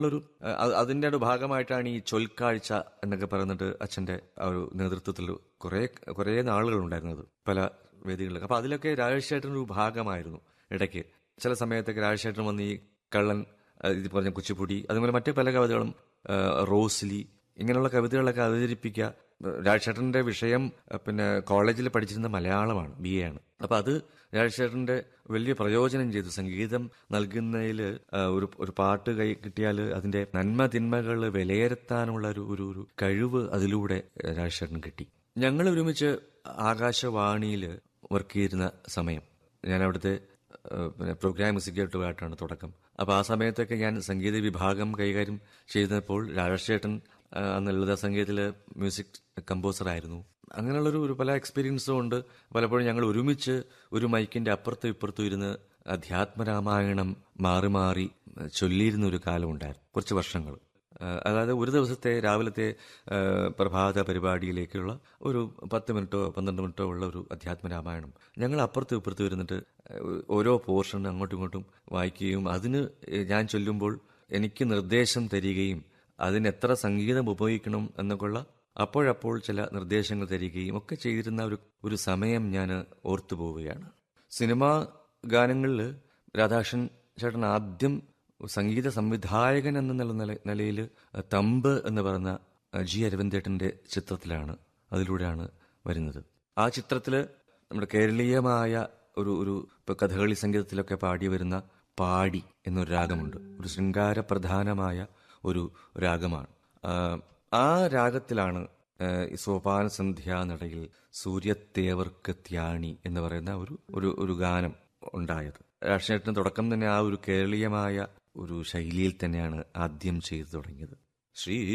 ഒരു അ- അതിന്റെ ഒരു ഭാഗമായിട്ടാണ് ഈ ചൊൽക്കാഴ്ച എന്നൊക്കെ പറയുന്നിട്ട് അച്ഛന്റെ ആ ഒരു നേതൃത്വത്തിൽ കുറെ കുറെ നാളുകൾ ഉണ്ടായിരുന്നത് പല വേദികളിലൊക്കെ അപ്പൊ അതിലൊക്കെ രാജേഷേട്ടൻ ഒരു ഭാഗമായിരുന്നു ഇടയ്ക്ക് ചില സമയത്തൊക്കെ രാജേഷേട്ടൻ വന്ന് ഈ കള്ളൻ ആ, ഇത് പറഞ്ഞ കുച്ചിപ്പുടി അതുപോലെ മറ്റു പല കവിതകളും ആ, റോസ്ലി ഇങ്ങനെയുള്ള കവിതകളൊക്കെ അവതരിപ്പിക്കുക രാജേഷേട്ടന്റെ വിഷയം ആ, പിന്നെ കോളേജിൽ പഠിച്ചിരുന്ന മലയാളമാണ് ബി എ ആണ് അപ്പൊ അത് രാജേഷേട്ടന്റെ വലിയ പ്രയോജനം ചെയ്തു സംഗീതം നൽകുന്നതിൽ ഒരു ഒരു പാട്ട് കൈ കിട്ടിയാൽ അതിന്റെ നന്മ തിന്മകൾ വിലയിരുത്താനുള്ള ഒരു ഒരു ഒരു കഴിവ് അതിലൂടെ രാജേഷേട്ടൻ കിട്ടി ഞങ്ങൾ ഒരുമിച്ച് ആകാശവാണിയിൽ വർക്ക് ചെയ്തിരുന്ന സമയം ഞാൻ അവിടുത്തെ ഏഹ് പിന്നെ പ്രോഗ്രാം എക്സിക്യൂട്ടീവായിട്ടാണ് തുടക്കം അപ്പോൾ ആ സമയത്തൊക്കെ ഞാൻ സംഗീത വിഭാഗം കൈകാര്യം ചെയ്തപ്പോൾ രാജേഷേട്ടൻ അന്ന് ലളിത സംഗീതത്തിൽ മ്യൂസിക് കമ്പോസർ ആയിരുന്നു അങ്ങനെയുള്ളൊരു ഒരു പല എക്സ്പീരിയൻസും ഉണ്ട് പലപ്പോഴും ഞങ്ങൾ ഒരുമിച്ച് ഒരു മൈക്കിന്റെ അപ്പുറത്തും ഇപ്പുറത്തും ഇരുന്ന് അധ്യാത്മരാമായണം മാറി മാറി ചൊല്ലിയിരുന്ന ഒരു കാലമുണ്ടായിരുന്നു കുറച്ച് വർഷങ്ങൾ ഏഹ് അതായത് ഒരു ദിവസത്തെ രാവിലത്തെ ഏഹ് പ്രഭാത പരിപാടിയിലേക്കുള്ള ഒരു പത്ത് മിനിറ്റോ പന്ത്രണ്ട് മിനിറ്റോ ഉള്ള ഒരു അധ്യാത്മ രാമായണം ഞങ്ങൾ അപ്പുറത്തും ഇപ്പുറത്തും ഇരുന്നിട്ട് ഏഹ് ഓരോ പോർഷൻ അങ്ങോട്ടും ഇങ്ങോട്ടും വായിക്കുകയും അതിന് ഞാൻ ചൊല്ലുമ്പോൾ എനിക്ക് നിർദ്ദേശം തരികയും അതിന് എത്ര സംഗീതം ഉപയോഗിക്കണം എന്നൊക്കെയുള്ള അപ്പോഴപ്പോൾ ചില നിർദ്ദേശങ്ങൾ തരികയും ഒക്കെ ചെയ്തിരുന്ന ഒരു ഒരു സമയം ഞാൻ ഓർത്തു പോവുകയാണ് സിനിമാ ഗാനങ്ങളിൽ രാധാകൃഷ്ണൻ ചേട്ടൻ ആദ്യം സംഗീത സംവിധായകൻ എന്ന നില നില നിലയിൽ തമ്പ് എന്ന് പറയുന്ന ജി അരവിന്ദേട്ടന്റെ ചിത്രത്തിലാണ് അതിലൂടെയാണ് വരുന്നത് ആ ചിത്രത്തിൽ നമ്മുടെ കേരളീയമായ ഒരു ഒരു ഇപ്പൊ കഥകളി സംഗീതത്തിലൊക്കെ പാടി വരുന്ന പാടി എന്നൊരു രാഗമുണ്ട് ഒരു ശൃംഗാരപ്രധാനമായ ഒരു രാഗമാണ് ആ, ആ രാഗത്തിലാണ് ആ, ഈ സോപാന സന്ധ്യാനടയിൽ സൂര്യത്തേവർക്ക് ത്യാണി എന്ന് പറയുന്ന ഒരു ഒരു ഒരു ഗാനം ഉണ്ടായത് രാഷ്ട്രീയത്തിന് തുടക്കം തന്നെ ആ ഒരു കേരളീയമായ ഒരു ശൈലിയിൽ തന്നെയാണ് ആദ്യം ചെയ്തു തുടങ്ങിയത് ശ്രീ